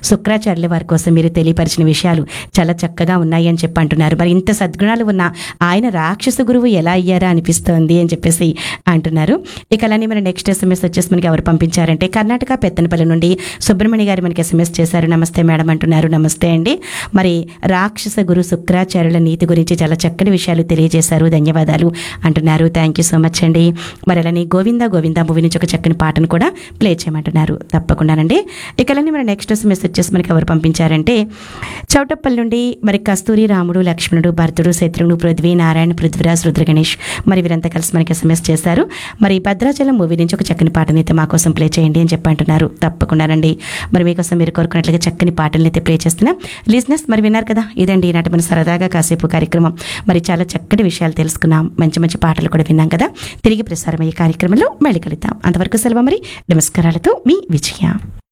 శుక్రాచార్యుల వారి కోసం మీరు తెలియపరిచిన విషయాలు చాలా చక్కగా ఉన్నాయి అని చెప్పి అంటున్నారు మరి ఇంత సద్గుణాలు ఉన్న ఆయన రాక్షస గురువు ఎలా అయ్యారా అనిపిస్తోంది అని చెప్పేసి అంటున్నారు ఇక అలానే మరి నెక్స్ట్ ఎస్ఎంఎస్ వచ్చేసి మనకి ఎవరు పంపించారంటే కర్ణాటక పెత్తనపల్లి నుండి సుబ్రహ్మణ్య గారు మనకి ఎస్ఎంఎస్ చేశారు నమస్తే మేడం అంటున్నారు నమస్తే అండి మరి రాక్షస గురు శుక్రాచార్యుల నీతి గురించి చాలా చక్కటి విషయాలు తెలియజేశారు ధన్యవాదాలు అంటున్నారు థ్యాంక్ యూ సో మచ్ అండి మరి అలానే గోవింద గోవింద మూవీ నుంచి ఒక చక్కని పాటను కూడా ప్లే చేయమంటున్నారు తప్పకుండానండి ఇక అలానే మరి నెక్స్ట్ మెసేజ్ వచ్చేసి మనకి ఎవరు పంపించారంటే చౌటప్పల్ నుండి మరి కస్తూరి రాముడు లక్ష్మణుడు భరతుడు శత్రుఘ్నుడు పృథ్వీ నారాయణ పృథ్వీరాజ్ రుద్ర గణేష్ మరి వీరంతా కలిసి మనకి ఎస్ఎంఎస్ చేశారు మరి భద్రాచలం మూవీ నుంచి ఒక చక్కని పాటని అయితే మా కోసం ప్లే చేయండి అని చెప్పి అంటున్నారు తప్పకుండానండి మరి మీకోసం మీరు కోరుకున్నట్లుగా చక్కని పాటల్ని అయితే ప్లే చేస్తున్నాం లిజినెస్ మరి విన్నారు కదా ఇదండి ఈనాటి మన సరదాగా కాసేపు కార్యక్రమం మరి చాలా చక్కటి విషయాలు తెలుసుకున్నాం మంచి మంచి పాటలు కూడా విన్నాం కదా తిరిగి ప్రసారం అయ్యే కార్యక్రమంలో మళ్ళీ కలుద్దాం అంతవరకు సెలవు మరి నమస్కారాలతో మీ విజయ